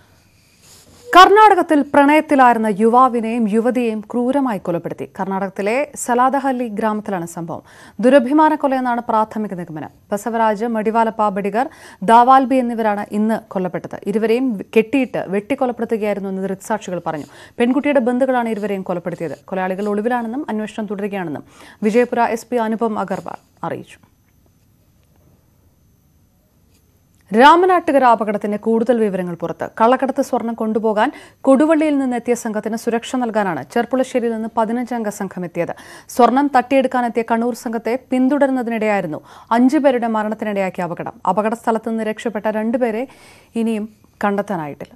കർണാടകത്തിൽ പ്രണയത്തിലായിരുന്ന യുവാവിനെയും യുവതിയെയും ക്രൂരമായി കൊലപ്പെടുത്തി കർണാടകത്തിലെ സലാദഹല്ലി ഗ്രാമത്തിലാണ് സംഭവം ദുരഭിമാന കൊലയെന്നാണ് പ്രാഥമിക നിഗമനം ബസവരാജ് മടിവാലപ്പ ബഡിഗർ ദാവാൽബി എന്നിവരാണ് ഇന്ന് കൊല്ലപ്പെട്ടത് ഇരുവരെയും കെട്ടിയിട്ട് വെട്ടിക്കൊലപ്പെടുത്തുകയായിരുന്നു എന്ന് ദൃക്സാക്ഷികൾ പറഞ്ഞു പെൺകുട്ടിയുടെ ബന്ധുക്കളാണ് ഇരുവരെയും കൊലപ്പെടുത്തിയത് കൊലയാളികൾ ഒളിവിലാണെന്നും അന്വേഷണം തുടരുകയാണെന്നും വിജയപുര എസ് പി അനുപം അഗർവാൾ അറിയിച്ചു രാമനാട്ടുകര അപകടത്തിന്റെ കൂടുതൽ വിവരങ്ങൾ പുറത്ത് കള്ളക്കടത്ത് സ്വർണം കൊണ്ടുപോകാൻ കൊടുവള്ളിയിൽ നിന്നെത്തിയ സംഘത്തിന് സുരക്ഷ നൽകാനാണ് ചെർപ്പുളശ്ശേരിയിൽ നിന്ന് പതിനഞ്ചംഗ സംഘം എത്തിയത് സ്വർണം തട്ടിയെടുക്കാനെത്തിയ കണ്ണൂർ സംഘത്തെ പിന്തുടരുന്നതിനിടെയായിരുന്നു അഞ്ചുപേരുടെ മരണത്തിനിടയാക്കിയ അപകടം അപകട സ്ഥലത്ത് നിന്ന് രക്ഷപ്പെട്ട രണ്ടുപേരെ ഇനിയും കണ്ടെത്താനായിട്ടില്ല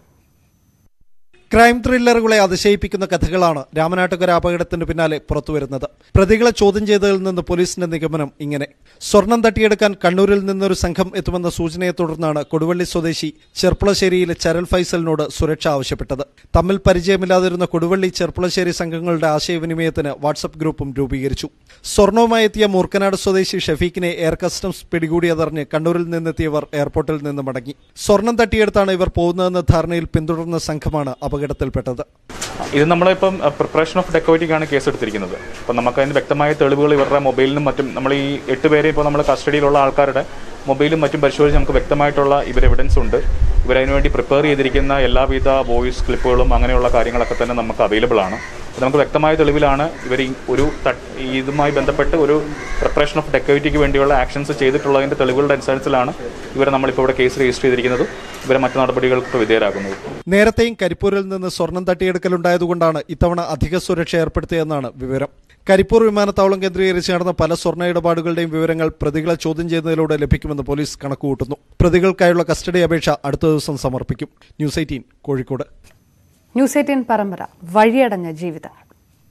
ക്രൈം ത്രില്ലറുകളെ അതിശയിപ്പിക്കുന്ന കഥകളാണ് രാമനാട്ടുകര അപകടത്തിന് പിന്നാലെ പുറത്തുവരുന്നത് പ്രതികളെ ചോദ്യം ചെയ്തതിൽ നിന്ന് പോലീസിന്റെ നിഗമനം ഇങ്ങനെ സ്വർണം തട്ടിയെടുക്കാൻ കണ്ണൂരിൽ നിന്നൊരു സംഘം എത്തുമെന്ന സൂചനയെ തുടർന്നാണ് കൊടുവള്ളി സ്വദേശി ചെർപ്പുളശ്ശേരിയിലെ ചരൽ ഫൈസലിനോട് സുരക്ഷ ആവശ്യപ്പെട്ടത് തമ്മിൽ പരിചയമില്ലാതിരുന്ന കൊടുവള്ളി ചെർപ്പുളശ്ശേരി സംഘങ്ങളുടെ ആശയവിനിമയത്തിന് വാട്സപ്പ് ഗ്രൂപ്പും രൂപീകരിച്ചു സ്വർണവുമായി എത്തിയ മൂർക്കനാട് സ്വദേശി ഷഫീഖിനെ എയർ കസ്റ്റംസ് പിടികൂടിയതറിഞ്ഞ് കണ്ണൂരിൽ നിന്നെത്തിയവർ എയർപോർട്ടിൽ നിന്ന് മടങ്ങി സ്വർണം തട്ടിയെടുത്താണ് ഇവർ പോകുന്നതെന്ന ധാരണയിൽ പിന്തുടർന്ന സംഘമാണ് അപകടത്തിൽപ്പെട്ടത് ഇത് നമ്മളിപ്പം പ്രിപ്പറേഷൻ ഓഫ് ഡെക്കോയിറ്റിക്കാണ് കേസ് എടുത്തിരിക്കുന്നത് അപ്പം നമുക്ക് അതിന് വ്യക്തമായ തെളിവുകൾ ഇവരുടെ മൊബൈലിനും മറ്റും നമ്മൾ ഈ എട്ട് പേരെ ഇപ്പോൾ നമ്മൾ കസ്റ്റഡിയിലുള്ള ആൾക്കാരുടെ മൊബൈലും മറ്റും പരിശോധിച്ച് നമുക്ക് വ്യക്തമായിട്ടുള്ള ഇവർ എവിഡൻസ് ഉണ്ട് ഇവരതിനു വേണ്ടി പ്രിപ്പയർ ചെയ്തിരിക്കുന്ന എല്ലാവിധ വോയിസ് ക്ലിപ്പുകളും അങ്ങനെയുള്ള കാര്യങ്ങളൊക്കെ തന്നെ നമുക്ക് അവൈലബിൾ ആണ് അപ്പോൾ നമുക്ക് വ്യക്തമായ തെളിവിലാണ് ഇവർ ഈ ഒരു തട്ട് ഇതുമായി ബന്ധപ്പെട്ട് ഒരു പ്രിപ്പറേഷൻ ഓഫ് ഡെക്കോയിറ്റിക്ക് വേണ്ടിയുള്ള ആക്ഷൻസ് ചെയ്തിട്ടുള്ളതിൻ്റെ തെളിവുകളുടെ അടിസ്ഥാനത്തിലാണ് ഇവരെ നമ്മളിപ്പോൾ ഇവിടെ കേസ് രജിസ്റ്റർ ചെയ്തിരിക്കുന്നത് ഇവരെ മറ്റു നടപടികൾക്ക് വിധേയരാക്കുന്നത് നേരത്തെയും കരിപ്പൂരിൽ നിന്ന് സ്വർണം തട്ടിയെടുക്കലുണ്ടായതുകൊണ്ടാണ് ഇത്തവണ അധിക സുരക്ഷ ഏർപ്പെടുത്തിയതെന്നാണ് വിവരം കരിപ്പൂർ വിമാനത്താവളം കേന്ദ്രീകരിച്ച് നടന്ന പല സ്വർണ്ണ ഇടപാടുകളുടെയും വിവരങ്ങൾ പ്രതികളെ ചോദ്യം ചെയ്യുന്നതിലൂടെ ലഭിക്കുമെന്ന് പോലീസ് കണക്കുകൂട്ടുന്നു പ്രതികൾക്കായുള്ള കസ്റ്റഡി അപേക്ഷ അടുത്ത ദിവസം സമർപ്പിക്കും news eighteen Kozhikode news eighteen പരമ്പര വഴിയടഞ്ഞ ജീവിതങ്ങൾ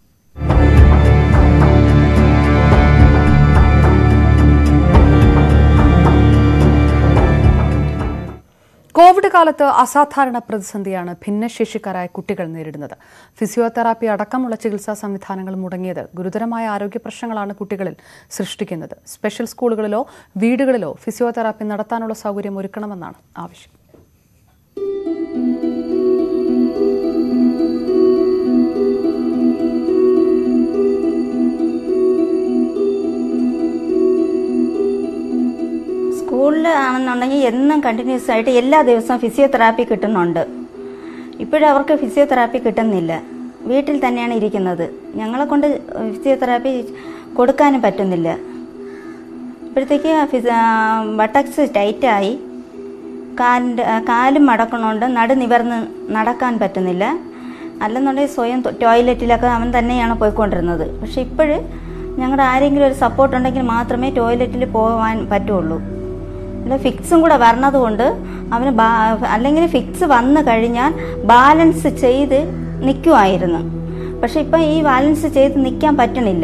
കോവിഡ് കാലത്ത് അസാധാരണ പ്രതിസന്ധിയാണ് ഭിന്നശേഷിക്കാരായ കുട്ടികൾ നേരിടുന്നത് ഫിസിയോതെറാപ്പി അടക്കമുള്ള ചികിത്സാ സംവിധാനങ്ങൾ മുടങ്ങിയത് ഗുരുതരമായ ആരോഗ്യ പ്രശ്നങ്ങളാണ് കുട്ടികളിൽ സൃഷ്ടിക്കുന്നത് സ്പെഷ്യൽ സ്കൂളുകളിലോ വീടുകളിലോ ഫിസിയോതെറാപ്പി നടത്താനുള്ള സൗകര്യം ഒരുക്കണമെന്നാണ് ആവശ്യം സ്കൂളിൽ ആണെന്നുണ്ടെങ്കിൽ എന്നും കണ്ടിന്യൂസ് ആയിട്ട് എല്ലാ ദിവസവും ഫിസിയോതെറാപ്പി കിട്ടുന്നുണ്ട് ഇപ്പോഴവർക്ക് ഫിസിയോതെറാപ്പി കിട്ടുന്നില്ല വീട്ടിൽ തന്നെയാണ് ഇരിക്കുന്നത് ഞങ്ങളെ കൊണ്ട് ഫിസിയോതെറാപ്പി കൊടുക്കാനും പറ്റുന്നില്ല ഇപ്പോഴത്തേക്ക് ഫിസ ബട്ടക്സ് ടൈറ്റായി കാലിൻ്റെ കാലും മടക്കണോണ്ട് നടു നിവർന്ന് നടക്കാൻ പറ്റുന്നില്ല അല്ലെന്നുണ്ടെങ്കിൽ സ്വയം ടോയ്ലറ്റിലൊക്കെ അവൻ തന്നെയാണ് പോയിക്കൊണ്ടിരുന്നത് പക്ഷെ ഇപ്പോഴ് ഞങ്ങളുടെ ആരെങ്കിലും ഒരു സപ്പോർട്ട് ഉണ്ടെങ്കിൽ മാത്രമേ ടോയ്ലറ്റിൽ പോകാൻ പറ്റുള്ളൂ അല്ല ഫിക്സും കൂടെ വരണതുകൊണ്ട് അവന് അല്ലെങ്കിൽ ഫിക്സ് വന്നു കഴിഞ്ഞാൽ ബാലൻസ് ചെയ്ത് നിൽക്കുമായിരുന്നു പക്ഷെ ഇപ്പം ഈ ബാലൻസ് ചെയ്ത് നിൽക്കാൻ പറ്റണില്ല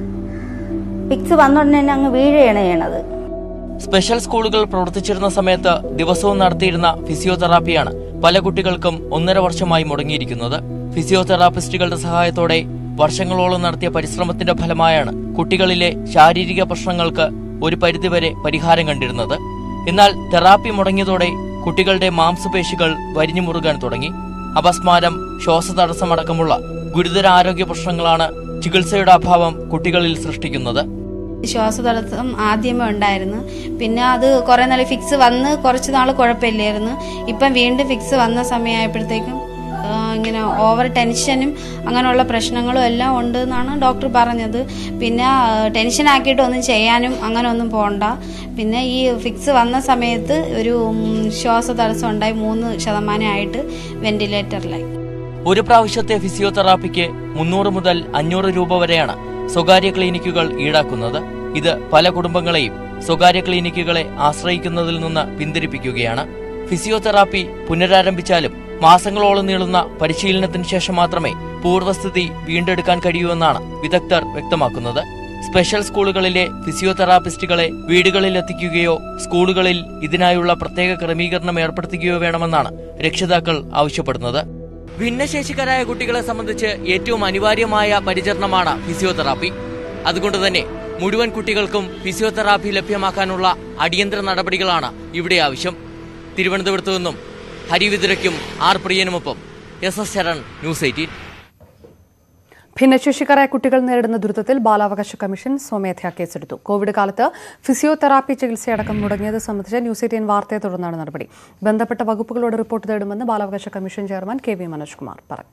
ഫിക്സ് വന്നോടനെ തന്നെ അങ്ങ് വീഴുകയാണ് ചെയ്യണത് സ്പെഷ്യൽ സ്കൂളുകൾ പ്രവർത്തിച്ചിരുന്ന സമയത്ത് ദിവസവും നടത്തിയിരുന്ന ഫിസിയോതെറാപ്പിയാണ് പല കുട്ടികൾക്കും ഒന്നര വർഷമായി മുടങ്ങിയിരിക്കുന്നത് ഫിസിയോതെറാപ്പിസ്റ്റുകളുടെ സഹായത്തോടെ വർഷങ്ങളോളം നടത്തിയ പരിശ്രമത്തിന്റെ ഫലമായാണ് കുട്ടികളിലെ ശാരീരിക പ്രശ്നങ്ങൾക്ക് ഒരു പരിധിവരെ പരിഹാരം കണ്ടിരുന്നത് എന്നാൽ തെറാപ്പി മുടങ്ങിയതോടെ കുട്ടികളുടെ മാംസപേശികൾ വരിഞ്ഞു മുറുകാൻ തുടങ്ങി അപസ്മാരം ശ്വാസതടസ്സമടക്കമുള്ള ഗുരുതര ആരോഗ്യ പ്രശ്നങ്ങളാണ് ചികിത്സയുടെ അഭാവം കുട്ടികളിൽ സൃഷ്ടിക്കുന്നത് ശ്വാസതടസ്സം ആദ്യമേ ഉണ്ടായിരുന്നു പിന്നെ അത് കുറെ നാൾ ഫിക്സ് വന്ന് കുറച്ച് നാൾ കുഴപ്പമില്ലായിരുന്നു ഇപ്പം വീണ്ടും ഫിക്സ് വന്ന സമയമായപ്പോഴത്തേക്കും ആ, ഇങ്ങനെ ഓവർ ടെൻഷനും അങ്ങനെയുള്ള പ്രശ്നങ്ങളും എല്ലാം ഉണ്ട് എന്നാണ് ഡോക്ടർ പറഞ്ഞത് പിന്നെ ആ, ടെൻഷൻ ആക്കിയിട്ട് ഒന്നും ചെയ്യാനും അങ്ങനെ ഒന്നും പോകണ്ട പിന്നെ ഈ ഫിക്സ് വന്ന സമയത്ത് ഒരു ഉം, ശ്വാസതടസ്സം ഉണ്ടായി മൂന്ന് ശതമാനമായിട്ട് വെന്റിലേറ്ററിലായി ഒരു പ്രാവശ്യത്തെ ഫിസിയോതെറാപ്പിക്ക് മുന്നൂറ് മുതൽ അഞ്ഞൂറ് രൂപ വരെയാണ് സ്വകാര്യ ക്ലിനിക്കുകൾ ഈടാക്കുന്നത് ഇത് പല കുടുംബങ്ങളെയും സ്വകാര്യ ക്ലിനിക്കുകളെ ആശ്രയിക്കുന്നതിൽ നിന്ന് പിന്തിരിപ്പിക്കുകയാണ് ഫിസിയോതെറാപ്പി പുനരാരംഭിച്ചാലും മാസങ്ങളോളം നീളുന്ന പരിശീലനത്തിന് ശേഷം മാത്രമേ പൂർവ്വസ്ഥിതി വീണ്ടെടുക്കാൻ കഴിയൂ എന്നാണ് വിദഗ്ധർ വ്യക്തമാക്കുന്നത് സ്പെഷ്യൽ സ്കൂളുകളിലെ ഫിസിയോതെറാപ്പിസ്റ്റുകളെ വീടുകളിൽ എത്തിക്കുകയോ സ്കൂളുകളിൽ ഇതിനായുള്ള പ്രത്യേക ക്രമീകരണം ഏർപ്പെടുത്തുകയോ വേണമെന്നാണ് രക്ഷിതാക്കൾ ആവശ്യപ്പെടുന്നത് ഭിന്നശേഷിക്കാരായ കുട്ടികളെ സംബന്ധിച്ച് ഏറ്റവും അനിവാര്യമായ പരിചരണമാണ് ഫിസിയോതെറാപ്പി അതുകൊണ്ട് തന്നെ മുഴുവൻ കുട്ടികൾക്കും ഫിസിയോതെറാപ്പി ലഭ്യമാക്കാനുള്ള അടിയന്തര നടപടികളാണ് ഇവിടെ ആവശ്യം തിരുവനന്തപുരത്തു നിന്നും ഹരിവിതുരയ്ക്കും ആർ പ്രിയനുമൊപ്പം S S Sharan news eighteen ഭിന്നശേഷിക്കാരായ കുട്ടികൾ നേരിടുന്ന ദുരിതത്തിൽ ബാലാവകാശ കമ്മീഷൻ സ്വമേധയാ കേസെടുത്തു കോവിഡ് കാലത്ത് ഫിസിയോതെറാപ്പി ചികിത്സയടക്കം മുടങ്ങിയത് സംബന്ധിച്ച് ന്യൂസ് എയ്റ്റീൻ വാർത്തയെ തുടർന്നാണ് നടപടി ബന്ധപ്പെട്ട വകുപ്പുകളോട് റിപ്പോർട്ട് തേടുമെന്ന് ബാലാവകാശ commission chairman K V Manoj Kumar പറഞ്ഞു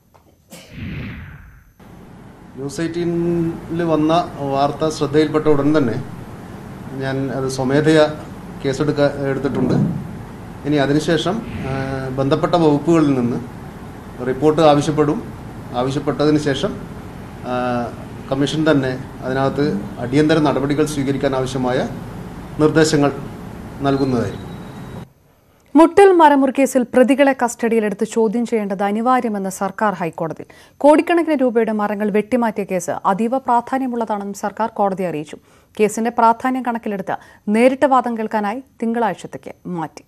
ന്യൂസ് എയ്റ്റീനിൽ വന്ന വാർത്ത ശ്രദ്ധയിൽപ്പെട്ട ഉടൻ തന്നെ ഞാൻ അത് സ്വമേധയാ കേസെടുക്ക എടുത്തിട്ടുണ്ട് ഇനി അതിനുശേഷം ആ, ബന്ധപ്പെട്ട വകുപ്പുകളിൽ നിന്ന് റിപ്പോർട്ട് ആവശ്യപ്പെടും ആവശ്യപ്പെട്ടതിന് ശേഷം ആ, കമ്മീഷൻ തന്നെ അതിനകത്ത് അടിയന്തര നടപടികൾ സ്വീകരിക്കാൻ ആവശ്യമായ നിർദ്ദേശങ്ങൾ നൽകുന്നതായിരിക്കും മുട്ടൽ മരമുറി കേസിൽ പ്രതികളെ കസ്റ്റഡിയിലെടുത്ത് ചോദ്യം ചെയ്യേണ്ടത് അനിവാര്യമെന്ന് സർക്കാർ ഹൈക്കോടതിയിൽ കോടിക്കണക്കിന് രൂപയുടെ മരങ്ങൾ വെട്ടിമാറ്റിയ കേസ് അതീവ പ്രാധാന്യമുള്ളതാണെന്നും സർക്കാർ കോടതിയെ അറിയിച്ചു കേസിന്റെ പ്രാധാന്യം കണക്കിലെടുത്ത് നേരിട്ട് വാദം കേൾക്കാനായി തിങ്കളാഴ്ചത്തേക്ക് മാറ്റി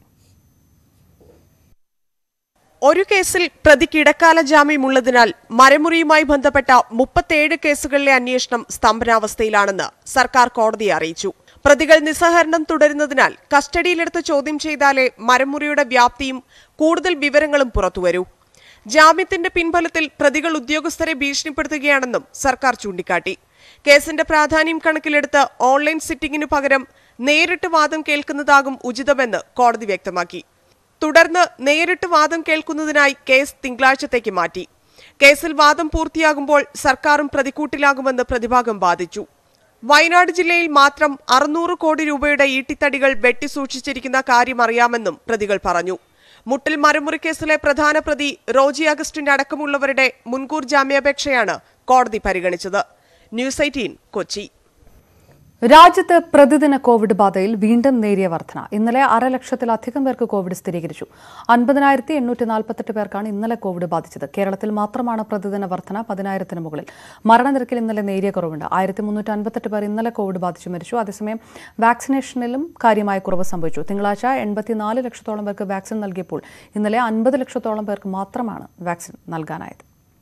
ഒരു കേസിൽ പ്രതിക്ക് ഇടക്കാല ജാമ്യമുള്ളതിനാൽ മരമുറിയുമായി ബന്ധപ്പെട്ട മുപ്പത്തേഴ് കേസുകളിലെ അന്വേഷണം സ്തംഭനാവസ്ഥയിലാണെന്ന് സർക്കാർ കോടതിയെ അറിയിച്ചു പ്രതികൾ നിസ്സഹരണം തുടരുന്നതിനാൽ കസ്റ്റഡിയിലെടുത്ത് ചോദ്യം ചെയ്താലേ മരമുറിയുടെ വ്യാപ്തിയും കൂടുതൽ വിവരങ്ങളും പുറത്തുവരൂ ജാമ്യത്തിന്റെ പിൻഫലത്തിൽ പ്രതികൾ ഉദ്യോഗസ്ഥരെ ഭീഷണിപ്പെടുത്തുകയാണെന്നും സർക്കാർ ചൂണ്ടിക്കാട്ടി കേസിന്റെ പ്രാധാന്യം കണക്കിലെടുത്ത് ഓൺലൈൻ സിറ്റിംഗിനു പകരം നേരിട്ട് വാദം കേൾക്കുന്നതാകും ഉചിതമെന്ന് കോടതി വ്യക്തമാക്കി തുടർന്ന് നേരിട്ട് വാദം കേൾക്കുന്നതിനായി കേസ് തിങ്കളാഴ്ചത്തേക്ക് മാറ്റി കേസിൽ വാദം പൂർത്തിയാകുമ്പോൾ സർക്കാരും പ്രതിക്കൂട്ടിലാകുമെന്ന് പ്രതിഭാഗം വാദിച്ചു വയനാട് ജില്ലയിൽ മാത്രം അറുന്നൂറ് കോടി രൂപയുടെ ഈട്ടിത്തടികൾ വെട്ടിസൂക്ഷിച്ചിരിക്കുന്ന കാര്യം അറിയാമെന്നും പ്രതികൾ പറഞ്ഞു മുട്ടിൽ മരമുറി കേസിലെ പ്രധാന പ്രതി റോജി അഗസ്റ്റിന്റെ അടക്കമുള്ളവരുടെ മുൻകൂർ ജാമ്യാപേക്ഷയാണ് കോടതി പരിഗണിച്ചത് ന്യൂസ് എയ്റ്റീൻ കൊച്ചി രാജ്യത്ത് പ്രതിദിന കോവിഡ് ബാധയിൽ വീണ്ടും നേരിയ വർധന ഇന്നലെ അരലക്ഷത്തിലധികം പേർക്ക് കോവിഡ് സ്ഥിരീകരിച്ചു അൻപതിനായിരത്തി എണ്ണൂറ്റി നാൽപ്പത്തെട്ട് പേർക്കാണ് ഇന്നലെ കോവിഡ് ബാധിച്ചത് കേരളത്തിൽ മാത്രമാണ് പ്രതിദിന വർധന പതിനായിരത്തിന് മുകളിൽ മരണനിരക്കിൽ ഇന്നലെ നേരിയ കുറവുണ്ട് ആയിരത്തി മുന്നൂറ്റി അൻപത്തെട്ട് പേർ ഇന്നലെ കോവിഡ് ബാധിച്ചു മരിച്ചു അതേസമയം വാക്സിനേഷനിലും കാര്യമായ കുറവ് സംഭവിച്ചു തിങ്കളാഴ്ച എൺപത്തിനാല് ലക്ഷത്തോളം പേർക്ക് വാക്സിൻ നൽകിയപ്പോൾ ഇന്നലെ അൻപത് ലക്ഷത്തോളം പേർക്ക് മാത്രമാണ് വാക്സിൻ നൽകാനായത്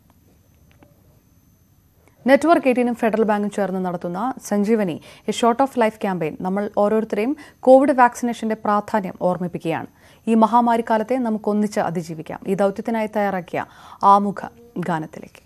നെറ്റ്വർക്ക് എയ്റ്റീനും ഫെഡറൽ ബാങ്കും ചേർന്ന് നടത്തുന്ന Sanjeevani A shot of life campaign നമ്മൾ ഓരോരുത്തരെയും കോവിഡ് വാക്സിനേഷന്റെ പ്രാധാന്യം ഓർമ്മിപ്പിക്കുകയാണ് ഈ മഹാമാരി കാലത്തെ നമുക്ക് ഒന്നിച്ച് അതിജീവിക്കാം ഈ ദൗത്യത്തിനായി തയ്യാറാക്കിയ ആമുഖ ഗാനത്തിലേക്ക്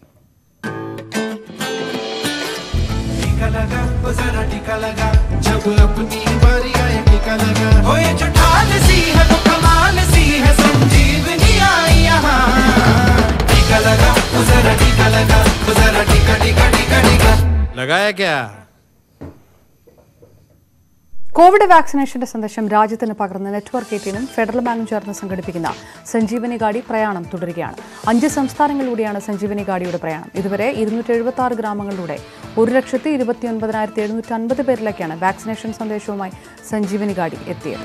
टीका लगा ओ जरा टीका लगा जब अपनी बारी आए टीका लगा ओ ये जो ढाल सी है वो कमाल सी है संजीवनी आई यहाँ टीका लगा ओ जरा टीका लगा ओ जरा टीका टीका टीका टीका लगाया क्या കോവിഡ് വാക്സിനേഷന്റെ സന്ദേശം രാജ്യത്തിന് പകർന്ന് നെറ്റ്വർക്ക് എയ്റ്റീനും ഫെഡറൽ ബാങ്കും ചേർന്ന് സംഘടിപ്പിക്കുന്ന സഞ്ജീവനി ഗാഡി പ്രയാണം തുടരുകയാണ് അഞ്ച് സംസ്ഥാനങ്ങളിലൂടെയാണ് സഞ്ജീവനി ഗാഡിയുടെ പ്രയാണം ഇതുവരെ ഇരുന്നൂറ്റി എഴുപത്തി ആറ് ഗ്രാമങ്ങളിലൂടെ ഒരു ലക്ഷത്തി ഇരുപത്തി ഒൻപതിനായിരത്തി എഴുന്നൂറ്റി അൻപത് പേരിലേക്കാണ് വാക്സിനേഷൻ സന്ദേശവുമായി സഞ്ജീവനി ഗാഡി എത്തിയത്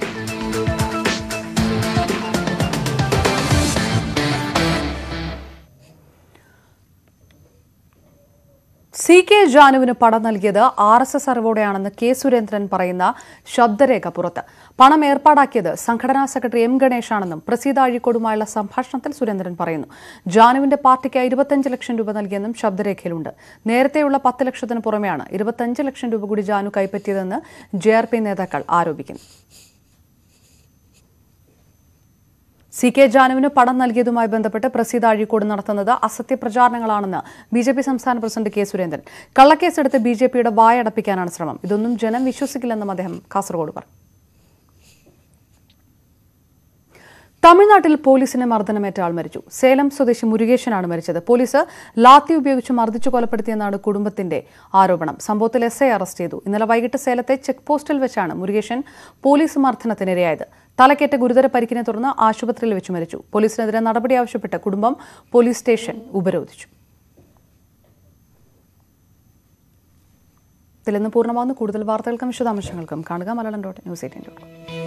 സി കെ ജാനുവിന് പണം നൽകിയത് ആർ എസ് എസ് അറിവോടെയാണെന്ന് കെ സുരേന്ദ്രൻ പറയുന്ന ശബ്ദരേഖ പുറത്ത് പണം ഏർപ്പാടാക്കിയത് സംഘടനാ സെക്രട്ടറി എം ഗണേഷാണെന്നും പ്രസീത അഴീക്കോടുമായുള്ള സംഭാഷണത്തിൽ സുരേന്ദ്രൻ പറയുന്നു ജാനുവിന്റെ പാർട്ടിക്ക് ഇരുപത്തഞ്ച് ലക്ഷം രൂപ നൽകിയെന്നും ശബ്ദരേഖയിലുണ്ട് നേരത്തെയുള്ള പത്ത് ലക്ഷത്തിന് പുറമെയാണ് ഇരുപത്തഞ്ച് ലക്ഷം രൂപ കൂടി ജാനു കൈപ്പറ്റിയതെന്ന് ജെ ആർ പി നേതാക്കൾ ആരോപിക്കുന്നു സി കെ ജാനുവിന് പണം നൽകിയതുമായി ബന്ധപ്പെട്ട് പ്രസീത അഴീക്കോട് നടത്തുന്നത് അസത്യപ്രചാരണങ്ങളാണെന്ന് ബി ജെ പി സംസ്ഥാന പ്രസിഡന്റ് കെ സുരേന്ദ്രൻ കള്ളക്കേസെടുത്ത് ബി ജെ പിയുടെ വായടപ്പിക്കാനാണ് ശ്രമം ഇതൊന്നും ജനം വിശ്വസിക്കില്ലെന്നും അദ്ദേഹം കാസർഗോഡ് പറഞ്ഞു തമിഴ്നാട്ടിൽ പോലീസിന് മർദ്ദനമേറ്റ ആൾ മരിച്ചു സേലം സ്വദേശി മുരുകേശനാണ് മരിച്ചത് പോലീസ് ലാത്തി ഉപയോഗിച്ച് മർദ്ദിച്ചു കൊലപ്പെടുത്തിയെന്നാണ് കുടുംബത്തിന്റെ ആരോപണം സംഭവത്തിൽ എസ് ഐ അറസ്റ്റ് ചെയ്തു ഇന്നലെ വൈകിട്ട് സേലത്തെ ചെക്ക് പോസ്റ്റിൽ വെച്ചാണ് മുരുകേശൻ പോലീസ് മർദ്ദനത്തിനിരയായത് തലക്കേറ്റ ഗുരുതര പരിക്കിനെ തുടർന്ന് ആശുപത്രിയിൽ വെച്ച് മരിച്ചു പോലീസിനെതിരെ നടപടി ആവശ്യപ്പെട്ട് കുടുംബം പോലീസ് സ്റ്റേഷൻ ഉപരോധിച്ചു ഇതിൽ നിന്ന് പൂർണ്ണമാകുന്നു കൂടുതൽ വാർത്തകൾക്കും വിശദാംശങ്ങൾക്കും കാണുക Malayalam dot news eighteen dot com